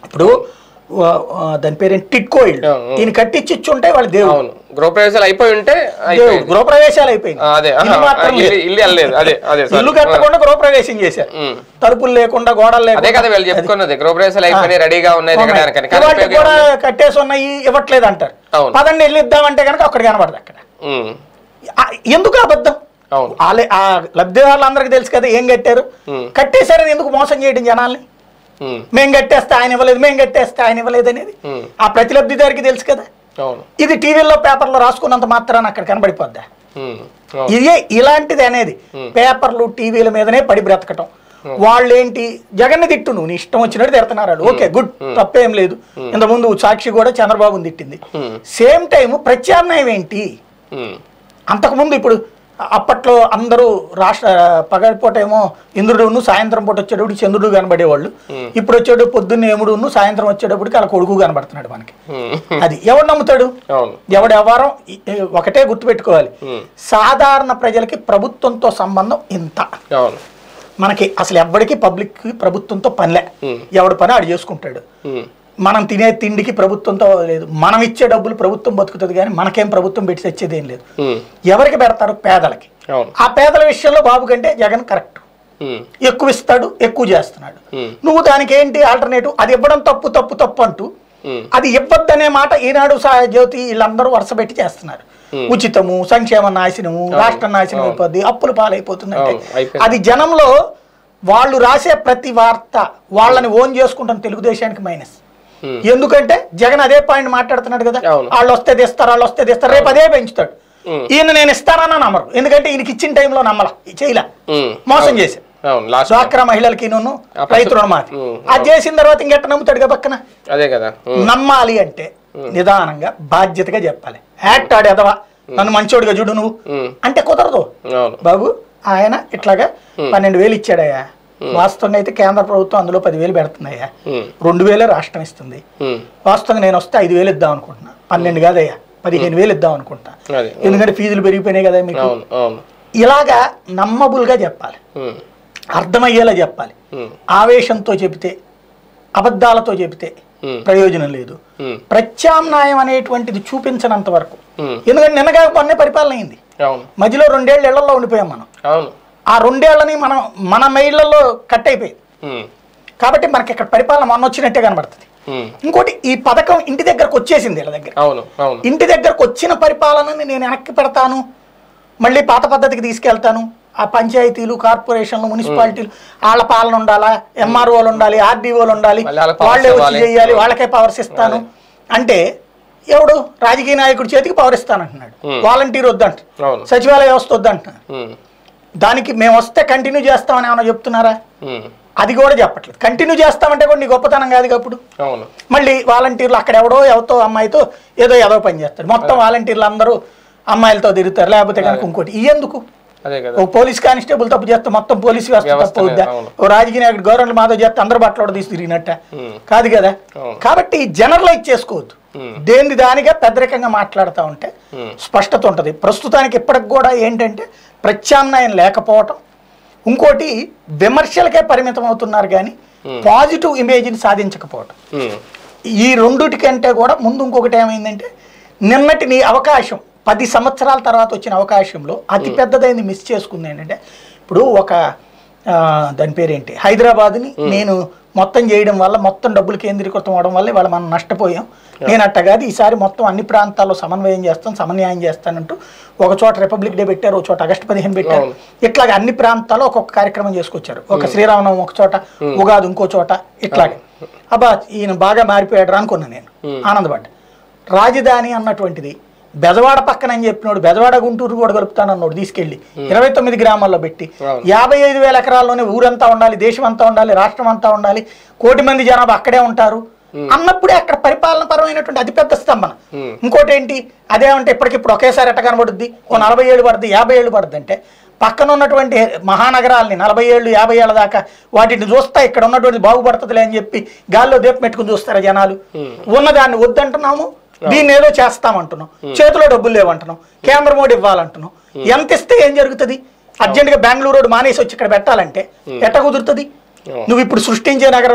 ఇప్పుడు ఆ, ఆ, దాని పేరేంటి టిట్కో ఇల్లు అవును. ఈయన కట్టించి ఇచ్చుంటే వాళ్ళు దేవుడు అవును గృహప్రవేశాలు అయిపోయి ఉంటే దేవుడు అయిపోయింది గృహప్రవేశాలు అయిపోయింది ఆ, అదే ఆహా, ఇల్లు మాత్రం ఇల్లు లేదు. ఇల్లు వెళ్ళలేదు అదే అదే sorry. ఇల్లు కట్టకుండా గృహప్రవేశం చేశారు ఉమ్. తలుపులు లేకుండా గోడలు అదే లేకుండా కదా వీళ్ళు చెప్పుకున్నది గృహప్రవేశాలు అయిపోయినాయి రెడీగా ఉన్నాయి దిగడానికని కానీ ఇవాటికి ఉపయోగం కూడా ఏముంది? కట్టేసి ఉన్నాయి ఇవ్వట్లేదు అంటారు అవును. పదండి వెళ్ళి ఇద్దామంటే కనుక అక్కడ కనబడదు అక్కడ ఉమ్, ఆ, ఎందుకు అబద్ధం అవును వాళ్ళే ఆ లబ్ధిదారులందరికీ తెలుసు కదా ఏం కట్టారు ఉమ్. కట్టేశారని ఎందుకు మోసం చేయడం జనాల్ని ఉమ్, మేం కట్టేస్తే ఆయన ఇవ్వలేదు మేం కట్టేస్తే ఆయన ఇవ్వలేదు అనేది ఉమ్, ఆ ప్రతి లబ్ధిదారికి తెలుసు కదా అవును ఇది టీవీల్లో పేపర్లో రాసుకున్నంత మాత్రాన అక్కడ కనబడిపోద్దా ఉమ్, అవును ఇదే ఇలాంటిది అనేది పేపర్లు టీవీల మీదనే పడి బ్రతకటం వాళ్ళేంటి జగన్ తిట్టు నువ్వు నీ ఇష్టం వచ్చినట్టు తిడుతున్నారు వాళ్ళు. ఓకే గుడ్ తప్పేం లేదు ఇంతకుముందు సాక్షి కూడా చంద్రబాబుని తిట్టింది ఉమ్, సేమ్ టైం ప్రత్యామ్నాయం ఏంటి ఉమ్, అంతకుముందు ఇప్పుడు అప్పట్లో అందరూ రాష్ట్ర పగటిపూట ఏమో ఇంద్రుడును సాయంత్రం పూట వచ్చేటప్పుడు చంద్రుడు కనబడేవాళ్ళు ఇప్పుడు వచ్చేటప్పుడు పొద్దున్న ఏముడును సాయంత్రం వచ్చేటప్పటికి అలా కొడుకు కనబడుతున్నాడు మనకి ఉమ్, అది ఎవడు నమ్ముతాడు అవును ఎవడు వ్యవహారం ఇ- ఇ- ఒకటే గుర్తుపెట్టుకోవాలి ఉమ్, సాధారణ ప్రజలకి ప్రభుత్వంతో సంబంధం ఇంత అవును మనకి అసలు ఎవ్వడికి పబ్లిక్ ప్రభుత్వంతో పనిలే ఉమ్, ఎవడి పని ఆడు చేసుకుంటాడు ఉమ్, మనం తినే తిండికి ప్రభుత్వంతో లేదు మనం ఇచ్చే డబ్బులు ప్రభుత్వం బతుకుతుంది కానీ మనకేం ప్రభుత్వం పెట్టి తెచ్చేది ఏం లేదు ఉమ్, ఎవరికి పెడతారు పేదలకి అవును ఆ పేదల విషయంలో బాబు కంటే జగన్ కరెక్ట్ ఉమ్, ఎక్కువ ఇస్తాడు ఎక్కువ చేస్తున్నాడు ఉమ్, నువ్వు దానికి ఏంటి ఆల్టర్నేటివ్ అది ఇవ్వడం తప్పు తప్పు తప్పు అంటూ ఉమ్, అది ఇవ్వద్దనే మాట ఈనాడు సా- జ్యోతి వీళ్ళందరూ వరుస పెట్టి చేస్తున్నారు ఉచితము సంక్షేమ నాశనము రాష్ట్ర నాశనం అయిపోద్ది అప్పులు పాలైపోతుందంటే అవును, అయిపోయింది. అది జనంలో వాళ్ళు రాసే ప్రతి వార్త వాళ్ళని ఓన్ చేసుకుంటాం తెలుగుదేశానికి మైనస్ ఉమ్, ఎందుకంటే జగన్ అదే పాయింట్ మాట్లాడుతున్నాడు కదా అవును. వాళ్ళు వస్తే తెస్తారు వాళ్ళు వస్తే తెస్తారు రేపు అదే పెంచుతాడు ఉమ్, ఈయన నేను ఇస్తానన్నా నమ్మరు ఎందుకంటే ఈయనకి ఇచ్చిన టైంలో నమ్మల చేయలే ఉమ్, మోసం చేసి అవును లాస్ట్ డ్వాక్రా మహిళలకి నన్ను ఆ రైతు రుణమాఫీ ఉమ్, అది చేసిన తర్వాత ఇంకెట్ట నమ్ముతాడు కదా పక్కన అదే కదా ఉమ్, నమ్మాలి అంటే నిదానంగా బాధ్యతగా చెప్పాలి యాక్ట్ ఆడేదవా నన్ను మంచోడిగా చూడు నువ్వు ఉమ్, అంటే కుదరదు అవును బాబు ఆయన ఇట్లాగా పన్నెండు వేలు ఇచ్చాడయ్యా వాస్తవంగా అయితే కేంద్ర ప్రభుత్వం అందులో పదివేలు పెడుతుందయ్యా ఉమ్, రెండు వేలే రాష్ట్రం ఇస్తుంది ఉమ్, వాస్తవంగా నేను వస్తే ఐదు వేలు ఇద్దాం అనుకుంటున్నా పన్నెండు కాదయ్యా పదిహేను వేలు ఇద్దాం అనుకుంటా అదే ఎందుకంటే ఫీజులు పెరిగిపోయినాయి కదా మీకు అవును అవును ఇలాగా నమ్మబుల్గా చెప్పాలి ఉమ్, అర్థమయ్యేలా చెప్పాలి ఉమ్, ఆవేశంతో చెబితే అబద్ధాలతో చెబితే ఉమ్, ప్రయోజనం లేదు ఉమ్, ప్రత్యామ్నాయం అనేటువంటిది చూపించనంత వరకు ఉమ్, ఎందుకంటే నిన్నగా మొన్నే పరిపాలన అయింది అవును మధ్యలో రెండేళ్ళు ఇళ్లలో ఉండిపోయాం మనం అవును ఆ రెండేళ్లని మనం మన మైళ్ళల్లో కట్ అయిపోయింది ఉమ్, కాబట్టి మనకి ఇక్కడ పరిపాలన మొన్న వచ్చినట్టే కనబడుతుంది ఉమ్, ఇంకోటి ఈ పథకం ఇంటి దగ్గరకు వచ్చేసింది వీళ్ళ దగ్గర అవును అవును ఇంటి దగ్గరకు వచ్చిన పరిపాలనని నేను వెనక్కి పెడతాను మళ్ళీ పాత పద్ధతికి తీసుకెళ్తాను ఆ పంచాయతీలు కార్పొరేషన్లు మున్సిపాలిటీలు వాళ్ళ పాలన ఉండాలా ఎంఆర్ఓలు ఉండాలి ఆర్డీఓలు ఉండాలి మళ్ళీ వాళ్ళకి powers వాళ్ళే వచ్చి ఇవ్వాలి. చేయాలి వాళ్ళకే పవర్స్ ఇస్తాను అంటే ఎవడు రాజకీయ నాయకుడి చేతికి పవర్ ఇస్తానంటున్నాడు వాలంటీర్ వద్దంట అవును సచివాలయ వ్యవస్థ వద్దంటున్నాడు ఉమ్, దానికి మేము వస్తే కంటిన్యూ చేస్తామని ఏమైనా చెప్తున్నారా ఉమ్, అది కూడా చెప్పట్లేదు కంటిన్యూ చేస్తామంటే కూడా నీ గొప్పతనం కాదు అప్పుడు అవును మళ్ళీ వాలంటీర్లు అక్కడ ఎవడో ఎవతో అమ్మాయితో ఏదో ఏదో పని చేస్తారు మొత్తం వాలంటీర్లు అందరూ అమ్మాయిలతో తిరుగుతారు లేకపోతే కనుక ఇంకోటి ఈ ఎందుకు అదే కదా ఓ పోలీస్ కానిస్టేబుల్ తప్పు చేస్తే మొత్తం పోలీస్ వ్యవస్థ వ్యవస్థనే, తప్పు అవుద్దా అవును. ఓ రాజకీయ నాయకుడు గవర్నమెంట్ మాధవ్ చేస్తే అందరు బట్టలు తీసి తిరిగినట్ట ఉమ్, కాదు కదా అవును. కాబట్టి జనరలైజ్ చేసుకోవద్దు ఉమ్, దేని దానిగా పెద్దరికంగా మాట్లాడుతూ ఉంటే ఉమ్, స్పష్టత ఉంటుంది ప్రస్తుతానికి ఇప్పటికి కూడా ఏంటంటే ప్రత్యామ్నాయం లేకపోవటం ఇంకోటి విమర్శలకే పరిమితం అవుతున్నారు కానీ పాజిటివ్ ఇమేజ్ని సాధించకపోవటం ఉమ్, ఈ రెండుటికంటే కూడా ముందు ఇంకొకటి ఏమైందంటే నిన్నటి నీ అవకాశం పది సంవత్సరాల తర్వాత వచ్చిన అవకాశంలో అతి పెద్దదైంది మిస్ చేసుకుంది ఏంటంటే ఇప్పుడు ఒక ఆ, దాని పేరేంటి హైదరాబాద్ని నేను మొత్తం చేయడం వల్ల మొత్తం డబ్బులు కేంద్రీకృతం అవడం వల్ల ఇవాళ మనం నష్టపోయాం నేను అట్ట కాదు ఈసారి మొత్తం అన్ని ప్రాంతాల్లో సమన్వయం చేస్తాను సమన్వయం చేస్తానంటూ ఒక చోట రిపబ్లిక్ డే పెట్టారు ఒక చోట ఆగస్టు పదిహేను పెట్టారు అవును. ఇట్లాగే అన్ని ప్రాంతాల్లో ఒక్కొక్క కార్యక్రమం చేసుకొచ్చారు ఒక శ్రీరామనవం ఒక చోట ఉగాది ఇంకో చోట ఇట్లాగే అబ్బా ఈయన బాగా మారిపోయాడు రా అనుకున్నా నేను ఆనందపడ్డా రాజధాని అన్నటువంటిది బెజవాడ పక్కన అని చెప్పినోడు బెజవాడ గుంటూరు కూడా కలుపుతానన్నాడు తీసుకెళ్లి ఇరవై తొమ్మిది గ్రామాల్లో పెట్టి అవును. యాభై ఐదు వేల ఎకరాల్లోనే ఊరంతా ఉండాలి దేశం అంతా ఉండాలి రాష్ట్రం అంతా ఉండాలి కోటి మంది జనాభా అక్కడే ఉంటారు అన్నప్పుడే అక్కడ పరిపాలన పరమైనటువంటి అతిపెద్ద స్తంభన ఉమ్, ఇంకోటి ఏంటి అదేమంటే ఇప్పటికిప్పుడు ఒకేసారి ఎట్ట కనబడుద్ది ఓ నలభై ఏళ్ళు పడుద్ది యాభై ఏళ్ళు పడుద్ది అంటే పక్కన ఉన్నటువంటి మహానగరాల్ని నలభై ఏళ్ళు యాభై ఏళ్ళ దాకా వాటిని చూస్తా ఇక్కడ ఉన్నటువంటి బాగుపడుతుందిలే అని చెప్పి గాల్లో దీపం పెట్టుకుని చూస్తారా జనాలు ఉన్నదాన్ని వద్దంటున్నాము దీన్ని ఏదో చేస్తామంటున్నాం చేతిలో డబ్బులు లేవంటున్నాం కేంద్ర మోడీ ఇవ్వాలంటున్నాం ఎంత ఇస్తే ఏం జరుగుతుంది అర్జెంటుగా బెంగళూరు రోడ్ మానేసి వచ్చి ఇక్కడ పెట్టాలంటే ఎట్ట కుదురుతుంది అవును. నువ్వు ఇప్పుడు సృష్టించే నగరంలో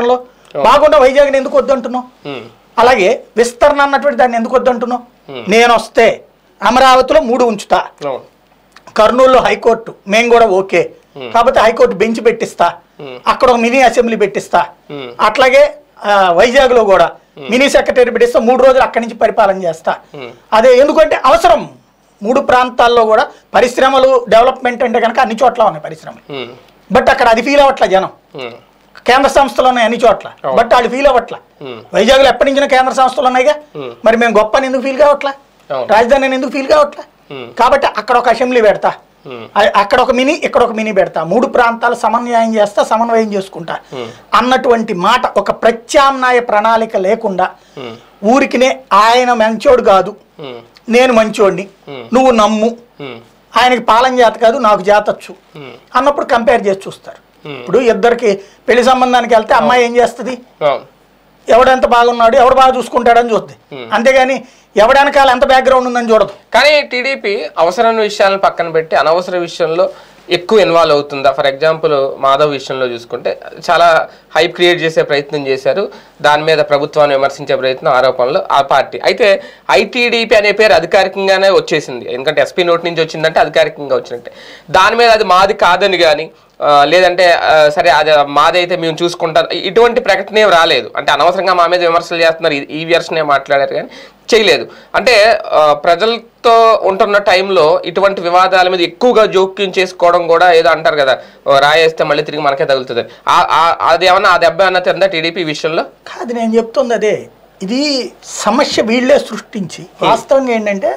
బాగుండ వైజాగ్ని ఎందుకు వద్దంటున్నావు ఉమ్, అలాగే విస్తరణ అన్నటువంటి దాన్ని ఎందుకు వద్దంటున్నావు నేను వస్తే అమరావతిలో మూడు ఉంచుతా అవును కర్నూలులో హైకోర్టు మేము కూడా ఓకే కాకపోతే హైకోర్టు బెంచ్ పెట్టిస్తా అక్కడ ఒక మినీ అసెంబ్లీ పెట్టిస్తా Hmm. అట్లాగే ఆ, వైజాగ్లో కూడా మినీ సెక్రటరీ పెట్టిస్తా మూడు రోజులు అక్కడి నుంచి పరిపాలన చేస్తా అదే ఎందుకంటే అవసరం మూడు ప్రాంతాల్లో కూడా పరిశ్రమలు డెవలప్మెంట్ అంటే కనుక అన్ని చోట్ల ఉన్నాయి పరిశ్రమలు ఉమ్, బట్ అక్కడ అది ఫీల్ అవ్వట్లే జనం ఉమ్, కేంద్ర సంస్థలు ఉన్నాయి అన్ని చోట్ల బట్ వాళ్ళు ఫీల్ అవ్వట్లే Hmm. వైజాగ్లో ఎప్పటి నుంచి కేంద్ర సంస్థలు ఉన్నాయిగా Hmm. మరి మేము గొప్ప అని ఎందుకు ఫీల్ కావట్లే అవును. రాజధాని ఎందుకు ఫీల్ కావట్లే Hmm. కాబట్టి అక్కడ ఒక అసెంబ్లీ పెడతా Hmm. అ- అక్కడ ఒక మినీ ఇక్కడ ఒక మినీ పెడతా మూడు ప్రాంతాలు సమన్వయం చేస్తా సమన్వయం చేసుకుంటా అన్నటువంటి మాట ఒక ప్రత్యామ్నాయ ప్రణాళిక లేకుండా ఉమ్, ఊరికినే ఆయన మంచోడు కాదు ఉమ్, నేను మంచోడిని నువ్వు నమ్ము ఉమ్, ఆయనకి పాలన చేత కాదు నాకు చేతచ్చు ఉమ్, అన్నప్పుడు కంపేర్ చేసి చూస్తారు Hmm. ఇప్పుడు ఇద్దరికి పెళ్లి సంబంధానికి వెళ్తే అమ్మాయి ఏం చేస్తుంది అవును ఎవడెంత బాగున్నాడు ఎవడు బాగా చూసుకుంటాడని చూద్ది అంతేగాని ఎవడెనకాల ఎంత బ్యాక్గ్రౌండ్ ఉందని చూడదు కానీ టీడీపీ అవసరమైన విషయాలను పక్కన పెట్టి అనవసర విషయంలో ఎక్కువ ఇన్వాల్వ్ అవుతుందా ఫర్ ఎగ్జాంపుల్ మాధవ్ విషయంలో చూసుకుంటే చాలా హైప్ క్రియేట్ చేసే ప్రయత్నం చేశారు దాని మీద ప్రభుత్వాన్ని విమర్శించే ప్రయత్నం ఆరోపణలు ఆ పార్టీ అయితే ఐటీడీపీ అనే పేరు అధికారికంగానే వచ్చేసింది ఎందుకంటే ఎస్పీ నోట్ నుంచి వచ్చిందంటే అధికారికంగా వచ్చినట్టే దాని మీద అది మాది కాదని కానీ లేదంటే ఆ, సరే అది మాది అయితే మేము చూసుకుంటాం ఇటువంటి ప్రకటన ఏం రాలేదు అంటే అనవసరంగా మా మీద విమర్శలు చేస్తున్నారు ఈ- ఈ వెర్షనే మాట్లాడారు కానీ చేయలేదు అంటే ఆ, ప్రజలతో ఉంటున్న టైంలో ఇటువంటి వివాదాల మీద ఎక్కువగా జోక్యం చేసుకోవడం కూడా ఏదో అంటారు కదా ఓ రాయేస్తే మళ్ళీ తిరిగి మనకే తగులుతుంది ఆ- ఆ- అది ఏమన్నా ఆ దెబ్బ అన్న తిందా టీడీపీ విషయంలో కాదు నేను చెప్తుంది అదే ఇది సమస్య వీళ్ళే సృష్టించి వాస్తవంగా ఏంటంటే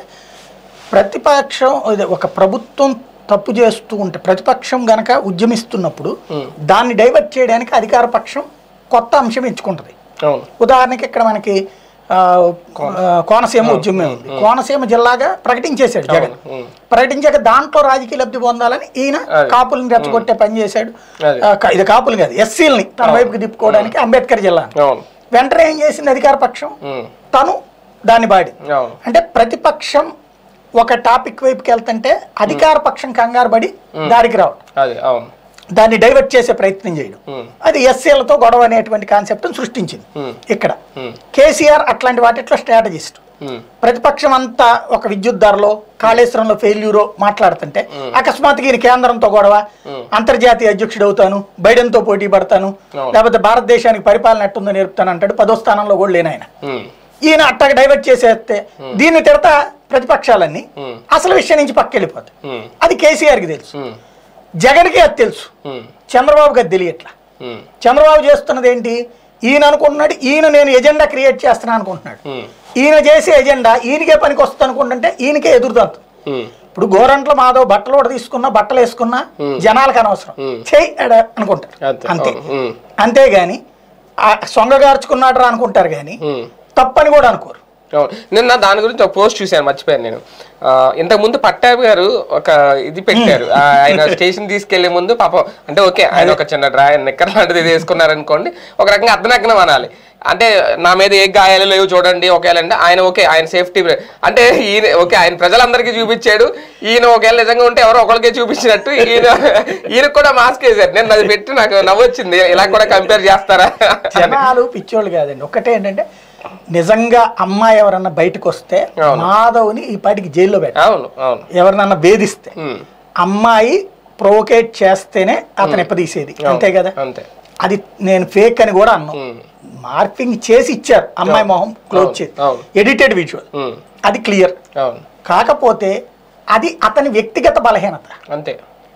ప్రతిపక్షం ఇది ఒక ప్రభుత్వం తప్పు చేస్తూ ఉంటే ప్రతిపక్షం గనక ఉద్యమిస్తున్నప్పుడు దాన్ని డైవర్ట్ చేయడానికి అధికార పక్షం కొత్త అంశం ఎంచుకుంటుంది అవును ఉదాహరణకి ఇక్కడ మనకి ఆ, ఆ, కోనసీమ ఉద్యమం ఉంది కోనసీమ జిల్లాగా ప్రకటించేశాడు జగన్ ఉమ్. ప్రకటించాక దాంట్లో రాజకీయ లబ్ధి పొందాలని ఈయన అదే. కాపుల్ని రెచ్చగొట్టే పని చేశాడు అదే. ఆ, క- ఇది కాపులు కాదు ఎస్సీలని తన వైపుకి తిప్పుకోవడానికి అంబేద్కర్ జిల్లా అవును వెంటనే ఏం చేసింది అధికార పక్షం ఉమ్. తను దాన్ని బాడి అవును అంటే ప్రతిపక్షం ఒక టాపిక్ వైపుకి వెళ్తుంటే అధికార పక్షం కంగారు పడి దారికి రావడం అది అవును దాన్ని డైవర్ట్ చేసే ప్రయత్నం చేయడం ఉమ్. అది ఎస్సీలతో గొడవ అనేటువంటి కాన్సెప్ట్ని సృష్టించింది ఉమ్. ఇక్కడ ఉమ్. కేసీఆర్ అట్లాంటి వాటిట్లో స్ట్రాటజిస్ట్ ఉమ్. ప్రతిపక్షం అంతా ఒక విద్యుత్ ధరలో కాళేశ్వరంలో ఫెయిల్యూరో మాట్లాడుతుంటే అకస్మాత్తుగా ఈయన కేంద్రంతో గొడవ అంతర్జాతీయ అధ్యక్షుడు అవుతాను బైడెన్ తో పోటీ పడతాను అవును. లేకపోతే భారతదేశానికి పరిపాలన ఎట్టుందో నేర్పుతాను అంటాడు పదో స్థానంలో కూడా లేని ఆయన ఉమ్. ఈయన అట్టగా డైవర్ట్ చేసేస్తే దీన్ని తిడతా ప్రతిపక్షాలన్నీ ఉమ్. అసలు విషయం నుంచి పక్కెళ్ళిపోతాయి ఉమ్. అది కేసీఆర్కి తెలుసు ఉమ్. జగన్కి అది తెలుసు ఉమ్. చంద్రబాబుకి అది తెలియట్లా ఉమ్. చంద్రబాబు చేస్తున్నది ఏంటి ఈయన అనుకుంటున్నాడు ఈయన నేను ఎజెండా క్రియేట్ చేస్తున్నాను అనుకుంటున్నాడు ఉమ్. ఈయన చేసే ఎజెండా ఈయనకే పనికి వస్తుంది అనుకుంటుంటే ఈయనకే ఎదురుతుంది ఉమ్. ఇప్పుడు గోరంట్ల మాధవ్ బట్టలు కూడా తీసుకున్నా బట్టలు వేసుకున్నా జనాలకు అనవసరం చెయ్యి ఎడ అనుకుంటారు అంతే. అంతే అవును. ఉమ్. అంతేగాని ఆ సొంగగార్చుకున్నాడు రా అనుకుంటారు కానీ ఉమ్. తప్పని కూడా అనుకోరు అవును నిన్న దాని గురించి ఒక పోస్ట్ చూశాను మర్చిపోయాను నేను ఆ, ఇంతకు ముందు పట్టాభి గారు ఒక ఇది పెట్టారు ఆ, ఆయన స్టేషన్ తీసుకెళ్లే ముందు పాపం అంటే ఓకే ఆయన ఒక చిన్న డ్రా నిక్కర్ లాంటిది వేసుకున్నారు అనుకోండి ఒక రకంగా అర్ధనగ్నం అనాలి అంటే నా మీద ఏ గాయాలు లేవు చూడండి ఒకవేళ అంటే ఆయన ఓకే ఆయన సేఫ్టీ అంటే ఈయన ఓకే ఆయన ప్రజలందరికీ చూపించాడు ఈయన ఒకవేళ నిజంగా ఉంటే ఎవరో ఒకరికే చూపించినట్టు ఈయన ఈయనకు కూడా మాస్క్ వేశారు నేను అది పెట్టి నాకు నవ్వొచ్చింది ఇలా కూడా కంపేర్ చేస్తారా జనాలు పిచ్చోళ్ళు కాదండి ఒకటే ఏంటంటే నిజంగా అమ్మాయి ఎవరన్నా బయటకు వస్తే అవును. మాధవ్ని ఈ పాటికి జైల్లో పెట్టారు అవును అవును ఎవరినన్నా వేధిస్తే ఉమ్. అమ్మాయి ప్రొవోకేట్ చేస్తేనే అతను ఎప్పదీసేది అంతే కదా అంతే అది నేను ఫేక్ అని కూడా అన్నాను ఉమ్. మార్పింగ్ చేసి ఇచ్చారు అమ్మాయి మొహం క్లోజ్ చేసి అవును. ఎడిటెడ్ విజువల్ ఉమ్. అది క్లియర్ అవును కాకపోతే అది అతని వ్యక్తిగత బలహీనత అంతే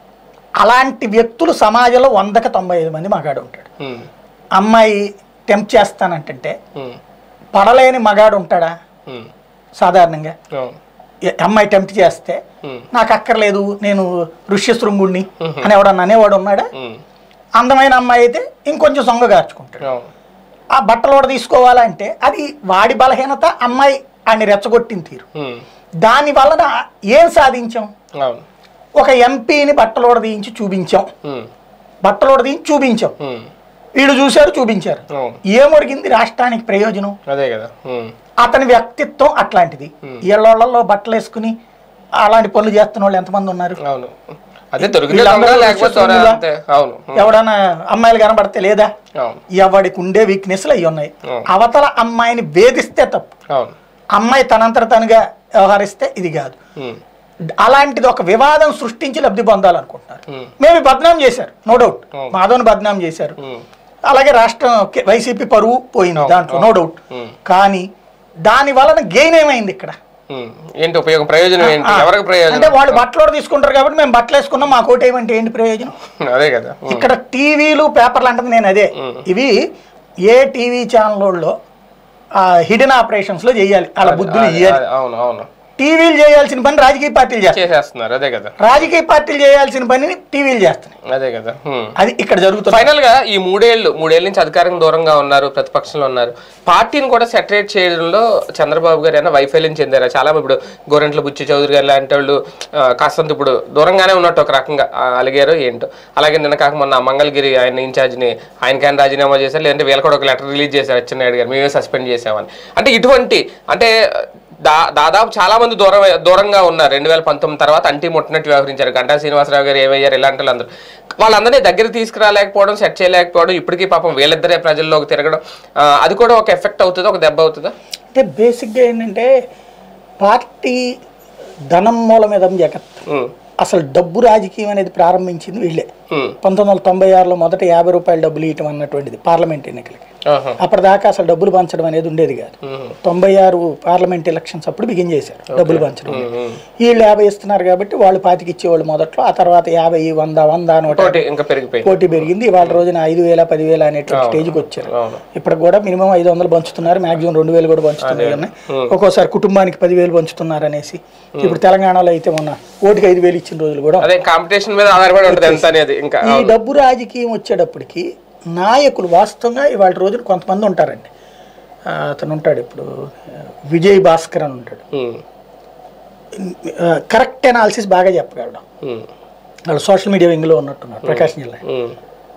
అలాంటి వ్యక్తులు సమాజంలో వందకి తొంభై ఐదు మంది మగాడు ఉంటాడు ఉమ్. అమ్మాయి టెంప్ చేస్తానంటే ఉమ్. పడలేని మగాడు ఉంటాడా ఉమ్. సాధారణంగా అవును ఏ- అమ్మాయి టెంప్ట్ చేస్తే ఉమ్. నాకు అక్కర్లేదు నేను ఋష్యశృంగుణ్ణి అని ఎవడన్నా అనేవాడు ఉన్నాడా ఉమ్. అందమైన అమ్మాయి అయితే ఇంకొంచెం సొంగగార్చుకుంటాడు అవును ఆ బట్టలు కూడా తీసుకోవాలంటే అది వాడి బలహీనత అమ్మాయి ఆయన్ని రెచ్చగొట్టిన తీరు ఉమ్. దాని వలన ఏం సాధించాం అవును ఒక ఎంపీని బట్టలోడ తీయించి చూపించాం ఉమ్. బట్టలోడ తీయించి చూపించాం ఉమ్. వీళ్ళు చూశారు చూపించారు అవును ఏమొరిగింది రాష్ట్రానికి ప్రయోజనం అదే కదా ఉమ్. అతని వ్యక్తిత్వం అట్లాంటిది ఇళ్ళలో బట్టలు వేసుకుని అలాంటి పనులు చేస్తున్న వాళ్ళు ఎంతమంది ఉన్నారు అవును అదే దొరికితే వీళ్ళందరూ దొంగ లేకపోతే దొర విశ్వసనీయులా? అంతే అవును ఎవడన్నా అమ్మాయిలు కనబడితే లేదా అవును ఎవడికి ఉండే వీక్నెస్లు అవి ఉన్నాయి అవును. అవతల అమ్మాయిని వేధిస్తే తప్పు అవును అమ్మాయి తనంతట తనుగా వ్యవహరిస్తే ఇది కాదు ఉమ్, అలాంటిది ఒక వివాదం సృష్టించి లబ్ధి పొందాలనుకుంటున్నారు ఉమ్, మేము బద్నాం చేశారు నో డౌట్ అవును. మాధవ్ని బద్నాం చేశారు ఉమ్, అలాగే రాష్ట్రం కే- వైసీపీ పరువు పోయింది అవును, దాంట్లో నో డౌట్ ఉమ్, కానీ దాని వలన గెయిన్ ఏమైంది ఇక్కడ ఉమ్. ఏంటి ఉపయోగం ప్రయోజనం ఏంటి ఆ, ఎవరికి అంటే ప్రయోజనం వాళ్ళు బట్టలు తీసుకుంటారు కాబట్టి మేము బట్టలు వేసుకున్నాం మా కోట ఏమంటే ఏంటి ప్రయోజనం అదే కదా ఉమ్, ఇక్కడ టీవీలు పేపర్లు అంటుంది నేను అదే ఉమ్. ఇవి ఏ టీవీ ఛానల్లో హిడెన్ ఆపరేషన్స్ లో చేయాలి అలా బుద్ధులు అదే, ఇవ్వాలి అదే, అవును అవును టీవీలు చేయాల్సిన పని రాజకీయ పార్టీలు చేస్తాయి చేసేస్తున్నారు అదే కదా రాజకీయ పార్టీలు చేయాల్సిన పనిని టీవీలు చేస్తున్నాయి అదే కదా ఉమ్. అది ఇక్కడ జరుగుతుంది ఫైనల్ గా ఈ మూడేళ్లు మూడేళ్ల నుంచి అధికారం దూరంగా ఉన్నారు ప్రతిపక్షంలో ఉన్నారు పార్టీని కూడా సెటరేట్ చేయడంలో చంద్రబాబు గారు అయినా వైఫల్యం చెందారు చాలా మంది ఇప్పుడు గోరెంట్ల బుచ్చి చౌదరి గారు లాంటి వాళ్ళు ఆ, కాస్తంత ఇప్పుడు దూరంగానే ఉన్నట్టు ఒక రకంగా ఆ, అలిగారో ఏంటో అలాగే నిన్న కాక మొన్న మంగళగిరి ఆయన ఇన్ఛార్జ్ని ఆయనకైనా రాజీనామా చేశారు లేదంటే వీళ్ళు కూడా ఒక లెటర్ రిలీజ్ చేశారు అచ్చెన్నాయుడు గారు మేమే సస్పెండ్ చేసామని అంటే ఇటువంటి అంటే దా దాదాపు చాలా మంది దూరం దూరంగా ఉన్నారు రెండు వేల పంతొమ్మిది తర్వాత అంటి ముట్టినట్టు వ్యవహరించారు గంటా శ్రీనివాసరావు గారు ఏమయ్యారు ఇలాంటి వాళ్ళందరూ వాళ్ళందరినీ దగ్గర తీసుకురాలేకపోవడం సెట్ చేయలేకపోవడం ఇప్పటికీ పాపం వీళ్ళిద్దరే ప్రజల్లోకి తిరగడం ఆ, అది కూడా ఒక ఎఫెక్ట్ అవుతుందా ఒక దెబ్బ అవుతుందా అంటే బేసిక్గా ఏంటంటే పార్టీ ధనం మూలమిదం జగత్ ఉమ్, అసలు డబ్బు రాజకీయం అనేది ప్రారంభించింది వీళ్ళే ఉమ్, పంతొమ్మిది వందల తొంభై ఆరులో మొదట యాభై రూపాయలు డబ్బులు ఇవ్వటం అన్నటువంటిది పార్లమెంట్ ఎన్నికలకి ఆహా, అప్పటిదాకా అసలు డబ్బులు పంచడం అనేది ఉండేది కాదు ఉమ్, తొంభై ఆరు పార్లమెంట్ ఎలక్షన్స్ అప్పుడు బిగిన్ చేశారు డబ్బులు పంచడం ఉమ్, ఉమ్. వీళ్ళు యాభై ఇస్తున్నారు కాబట్టి వాళ్ళు పాతికి ఇచ్చేవాళ్ళు మొదట్లో ఆ తర్వాత యాభై వంద వంద నూట పోటీ ఇంకా పెరిగిపోయింది పోటీ పెరిగింది వాళ్ళ రోజున ఐదు వేల పదివేల అనేటువంటి స్టేజ్కి వచ్చారు అవును ఇప్పుడు కూడా మినిమం ఐదు వందలు పంచుతున్నారు మాక్సిమం రెండు వేలు కూడా పంచుతున్నారు కానీ ఒక్కోసారి కుటుంబానికి పదివేలు పంచుతున్నారు అనేసి ఇప్పుడు తెలంగాణలో అయితే మొన్న ఓటుకి ఐదు వేలు ఇచ్చిన రోజులు కూడా అదే కాంపిటీషన్ మీద ఆధారపడి ఉంటుంది ఎంత అనేది ఇంకా ఈ డబ్బు రాజకీయం వచ్చేటప్పటికి నాయకులు వాస్తవంగా ఇవాళ రోజున కొంతమంది ఉంటారండి ఆ, అతను ఉంటాడు ఇప్పుడు ఆ, విజయ్ భాస్కర్ అని ఉంటాడు ఉమ్, కరెక్ట్ అనాలిసిస్ బాగా చెప్పగలడు ఉమ్, వాళ్ళు సోషల్ మీడియా వింగ్లో ఉన్నట్టున్నారు ప్రకాశం జిల్లా ఉమ్,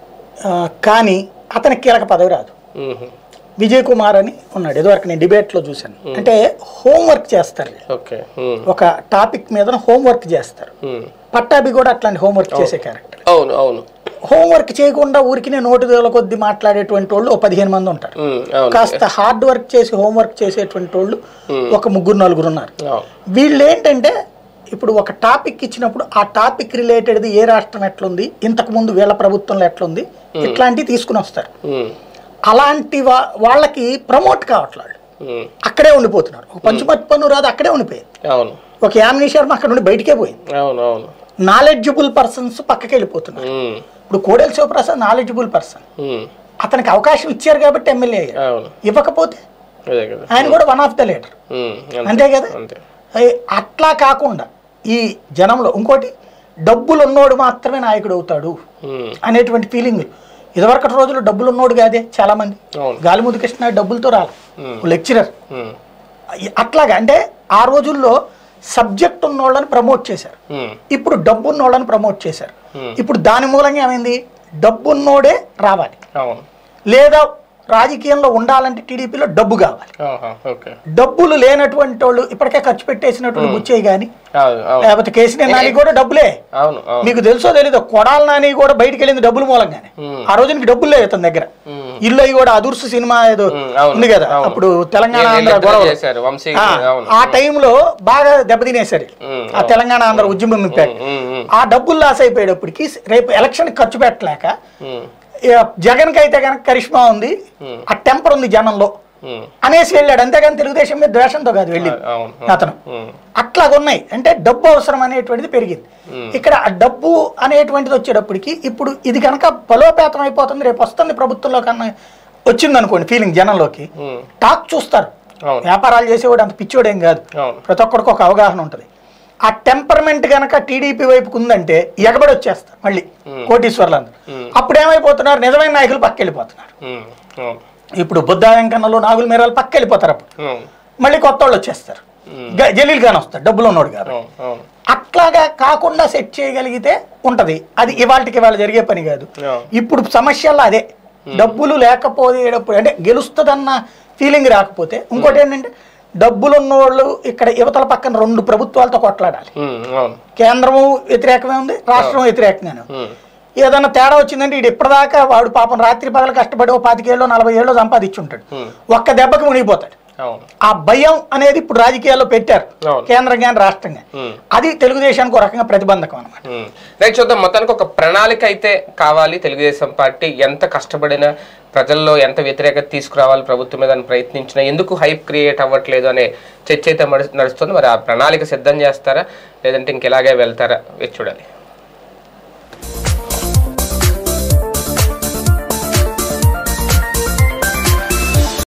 ఆ, కానీ అతనికి కీలక పదవి రాదు ఉమ్, విజయ్ కుమార్ అని ఉన్నాడు ఇదివరకు నేను డిబేట్లో చూశాను అంటే హోంవర్క్ చేస్తారు వీళ్ళు. ఓకే ఉమ్, ఒక టాపిక్ మీద హోంవర్క్ చేస్తారు ఉమ్. పట్టాభి కూడా అట్లాంటి హోంవర్క్ చేసే క్యారెక్టర్ అవును అవును హోంవర్క్ చేయకుండా ఊరికినే నోటి వేల కొద్ది మాట్లాడేటువంటి వాళ్ళు ఓ పదిహేను మంది ఉంటారు ఉమ్, అవును కాస్త హార్డ్ వర్క్ చేసి హోంవర్క్ చేసేటువంటి వాళ్ళు ఒక ముగ్గురు నలుగురు ఉన్నారు అవును వీళ్ళు ఏంటంటే ఇప్పుడు ఒక టాపిక్ ఇచ్చినప్పుడు ఆ టాపిక్ రిలేటెడ్ది ఏ రాష్ట్రం ఎట్లుంది ఇంతకు ముందు వీళ్ళ ప్రభుత్వంలో ఎట్లుంది ఇట్లాంటివి తీసుకుని వస్తారు ఉమ్, అలాంటి వా వాళ్ళకి ప్రమోట్ కావట్లేదు ఉమ్, అక్కడే ఉండిపోతున్నారు ఒక పంచుమతి పన్ను రాదు అక్కడే ఉండిపోయింది అవును ఒక యామిని శర్మ అక్కడ నుండి బయటికే పోయింది అవును అవును నాలెడ్జబుల్ పర్సన్స్ పక్కకి వెళ్ళిపోతున్నారు ఉమ్, ఇప్పుడు కోడెల శివప్రసాద్ నాలెడ్జబుల్ పర్సన్ ఉమ్, అతనికి అవకాశం ఇచ్చారు కాబట్టి ఎమ్మెల్యే అయ్యారు అవును ఇవ్వకపోతే అదే కదా ఆయన కూడా వన్ ఆఫ్ ద లీడర్ ఉమ్, అంతే అంతే కదా అంతే అయ్ అట్లా కాకుండా ఈ జనంలో ఇంకోటి డబ్బులు ఉన్నోడు మాత్రమే నాయకుడు అవుతాడు ఉమ్, అనేటువంటి ఫీలింగ్ ఇదివరకటి రోజులు డబ్బులు ఉన్నోడు కాదే చాలా మంది అవును గాలిముద్దు కృష్ణ డబ్బులతో రాలి ఉమ్, లెక్చరర్ ఉమ్, అట్లాగా అంటే ఆ రోజుల్లో సబ్జెక్ట్ ఉన్నోళ్ళని ప్రమోట్ చేశారు ఉమ్, ఇప్పుడు డబ్బు ఉన్నోళ్ళని ప్రమోట్ చేశారు Hmm. ఇప్పుడు దాని మూలంగా ఏమైంది డబ్బు ఉన్నోడే రావాలి అవును లేదా రాజకీయంలో ఉండాలంటే టీడీపీలో డబ్బు కావాలి ఆహా, ఓకే డబ్బులు లేనటువంటి వాళ్ళు ఇప్పటికే ఖర్చు పెట్టేసినటువంటి బుచ్చయ్య కానీ అవును అవును లేకపోతే కేసీఆర్ నాని కూడా డబ్బులే అవును అవును మీకు తెలుసో తెలీదు కొడాల నాని కూడా బయటికి వెళ్ళింది డబ్బుల మూలంగానే Hmm. ఆ రోజునికి డబ్బులు లేవు ఇతని దగ్గర ఉమ్, ఇల్లు అయి కూడా అదుర్సు సినిమా ఏదో ఉమ్, అవును, ఉంది కదా అవును. అప్పుడు తెలంగాణ ఆంధ్ర వీళ్ళిద్దరూ గొడవ చేశారు వంశీ అవును ఆ టైంలో బాగా దెబ్బతినేశారు ఉమ్, ఆ తెలంగాణ ఆంధ్ర ఉద్యమం ఇంపాక్ట్ ఉమ్, ఉమ్, ఆ డబ్బులు లాస్ అయిపోయేటప్పటికి రేపు ఎలక్షన్ ఖర్చు పెట్టలేక ఉమ్, ఇక జగన్కి అయితే కనుక కరిష్మా ఉంది ఉమ్, ఆ టెంపర్ ఉంది జనంలో ఉమ్, అనేసి వెళ్ళాడు అంతేగాని తెలుగుదేశం మీద ద్వేషంతో కాదు వెళ్ళి అవును అతను ఉమ్, అట్లాగ ఉన్నాయి అంటే డబ్బు అవసరం అనేటువంటిది పెరిగింది Hmm. ఇక్కడ ఆ డబ్బు అనేటువంటిది వచ్చేటప్పటికి ఇప్పుడు ఇది కనుక బలోపేతం అయిపోతుంది రేపు వస్తుంది ప్రభుత్వంలో కన్నా వచ్చింది అనుకోండి ఫీలింగ్ జనంలోకి ఉమ్, టాక్ చూస్తారు అవును వ్యాపారాలు చేసేవాడు అంత పిచ్చోడేం కాదు అవును ప్రతి ఒక్కడికి ఒక అవగాహన ఉంటుంది ఆ టెంపర్మెంట్ కనుక టీడీపీ వైపుకు ఉందంటే ఎగబడి వచ్చేస్తారు మళ్ళీ Hmm. కోటీశ్వర్లందరూ Hmm. అప్పుడు ఏమైపోతున్నారు నిజమైన నాయకులు పక్క వెళ్ళిపోతున్నారు ఉమ్, అవును ఇప్పుడు బుద్ధా వెంకన్నలు నాగుల మీరాలు పక్క వెళ్ళిపోతారు అప్పుడు అవును మళ్ళీ కొత్త వాళ్ళు వచ్చేస్తారు Hmm. గ- జలీల్ ఖాన్ వస్తాడు డబ్బులు ఉన్నోడు కాదు అవును అవును అట్లాగా కాకుండా సెట్ చేయగలిగితే ఉంటది అది ఇవాళకి ఇవాళ జరిగే పని కాదు అవును ఇప్పుడు సమస్యల్లో అదే డబ్బులు లేకపోయేటప్పుడు అంటే గెలుస్తుందన్న ఫీలింగ్ రాకపోతే ఇంకోటి ఏంటంటే డబ్బులు ఉన్నోళ్ళు ఇక్కడ యువతల పక్కన రెండు ప్రభుత్వాలతో కొట్లాడాలి ఉమ్, అవును కేంద్రము వ్యతిరేకమే ఉంది రాష్ట్రం వ్యతిరేకంగానే ఉంది ఉమ్, ఏదైనా తేడా వచ్చిందంటే ఇటు ఇప్పటిదాకా వాడు పాపం రాత్రి పగలు కష్టపడి ఓ పాతికేళ్ళు నలభై ఏళ్ళు సంపాదించి ఉంటాడు ఉమ్, ఒక్క దెబ్బకి మునిగిపోతాడు అవును ఆ భయం అనేది ఇప్పుడు రాజకీయాల్లో పెట్టారు అవును. కేంద్రం కానీ రాష్ట్రం కానీ ఉమ్. అది తెలుగుదేశానికి ఒక రకంగా ప్రతిబంధకం అనమాట ఉమ్. రైట్ చూద్దాం మొత్తానికి ఒక ప్రణాళిక అయితే కావాలి తెలుగుదేశం పార్టీ ఎంత కష్టపడినా ప్రజల్లో ఎంత వ్యతిరేకత తీసుకురావాలి ప్రభుత్వం మీద అని ప్రయత్నించినా ఎందుకు హైప్ క్రియేట్ అవ్వట్లేదు అనే చర్చ అయితే నడుస్తుంది మరి ఆ ప్రణాళిక సిద్ధం చేస్తారా లేదంటే ఇంకెలాగే వెళ్తారా వేచి చూడాలి